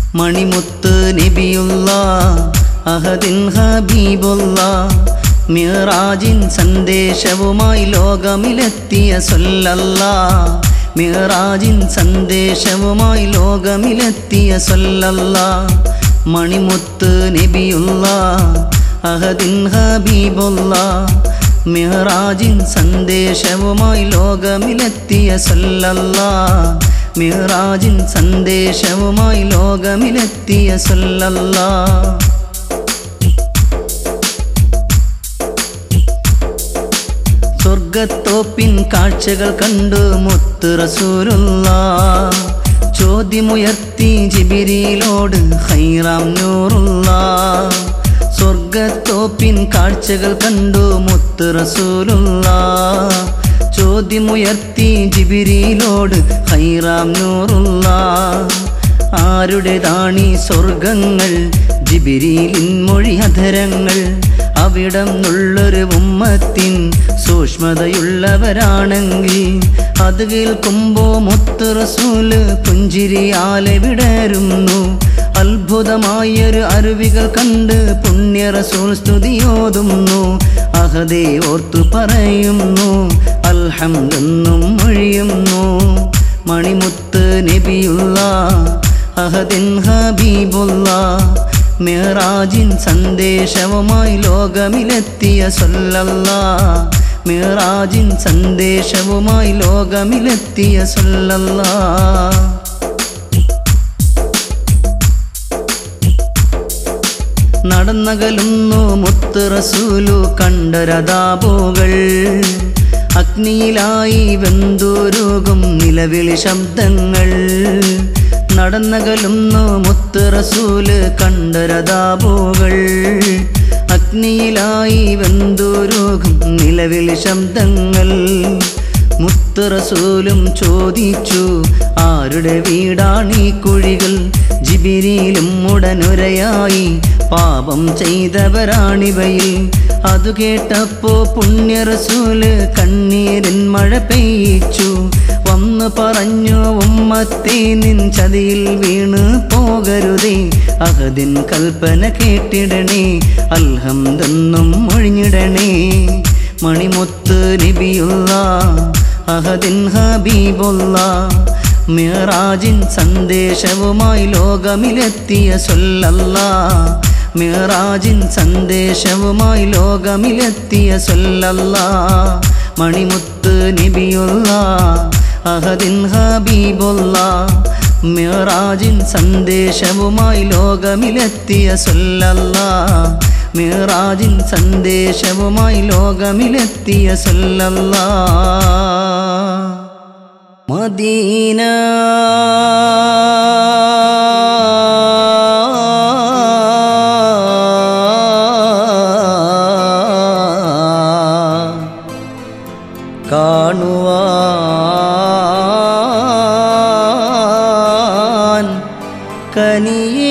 മണിമുത്ത് നബിയുള്ള അഹദിൻ ഹബീബുള്ള മിറാജിൻ സന്ദേശവുമായി ലോകമിലെത്തിയ സൊല്ലല്ല മിറാജിൻ സന്ദേശവുമായി ലോകമിലെത്തിയ സൊല്ലല്ല മണിമുത്ത് നബിയുള്ള അഹദിൻ ഹബീബുള്ള മിറാജിൻ സന്ദേശവുമായി ലോകമിലെത്തിയ സൊല്ലല്ല മിറാജിൻ സന്ദേശവുമായി ലോകമിലെത്തിയ സൊല്ലല്ല സ്വർഗത്തോപ്പിൻ കാഴ്ചകൾ കണ്ടു മുത്ത് റസൂലുള്ള ചോദ്യമുയർത്തി ജിബിരിയിലോട് ഹൈറാം നൂറുള്ള സ്വർഗത്തോപ്പിൻ കാഴ്ചകൾ കണ്ടു മുത്ത് റസൂലുള്ള ചോദ്യമുയർത്തി ജിബിരിയിലോട് ഹൈറാം നൂറുള്ള ആരുടേതാണീ സ്വർഗങ്ങൾ ജിബിരിയിലിൻ മൊഴി അധരങ്ങൾ അവിടം നുള്ളൊരു ഉമ്മത്തിൻ സൂക്ഷ്മതയുള്ളവരാണെങ്കിൽ അത് കേൾക്കുമ്പോ മുത്ത് റസൂല് പുഞ്ചിരിയാലെ വിടരുന്നു അത്ഭുതമായൊരു അരുവികൾ കണ്ട് പുണ്യ റസൂൽ സ്തുതിയോതുന്നു അഹദേ ഓർത്തു പറയുന്നു അൽഹംദെന്നും മൊഴിയുന്നു മണിമുത്ത് നബിയുള്ള അഹദിൻ ഹബീബുള്ള മിറാജിൻ സന്ദേശവുമായി ലോകമിലെത്തിയ സൊല്ലല്ല മിറാജിൻ സന്ദേശവുമായി ലോകമിലെത്തിയ സൊല്ലല്ല നടന്നകലുന്നു മുത്ത് റസൂലു കണ്ടരതാപോകൾ അഗ്നിയിലായി വെന്തൂരുകും നിലവിളി ശബ്ദങ്ങൾ നടന്നകലുന്നു മുത്ത് റസൂല് കണ്ടരതാപോകൾ അഗ്നിയിലായി വെന്തൂരുകും നിലവിളി ശബ്ദങ്ങൾ മുത്ത് റസൂലും ചോദിച്ചു ആരുടെ വീടാണീ കുഴികൾ ജിബിരിയിലും ഉടനുരയായി പാപം ചെയ്തവരാണിവയിൽ അതു കേട്ടപ്പോ പുണ്യ റസൂല് കണ്ണീരിൻ മഴ പെയ്യിച്ചു വന്നു പറഞ്ഞു ഉമ്മത്തെ നിൻ ചതിയിൽ വീണ് പോകരുതേ അഹദിൻ കൽപ്പന കേട്ടിടണേ അൽഹംദെന്നും ഒഴിഞ്ഞിടണേ മണിമുത്ത് നബിയുള്ള അഹദിൻ ഹബീബുള്ള മിറാജിൻ സന്ദേശവുമായി ലോകമിലെത്തിയ സൊല്ലല്ല മിറാജിൻ സന്ദേശവുമായി ലോകമിലെത്തിയ സൊല്ലല്ല മണിമുത്ത് നബിയുള്ള അഹദിൻ ഹബീബുള്ള മിറാജിൻ സന്ദേശവുമായി ലോകമിലെത്തിയ സൊല്ലല്ല മിറാജിൻ സന്ദേശവുമായി ലോകമിലെത്തിയ സൊല്ലല്ല മദീന കാണുവാൻ കനിയേ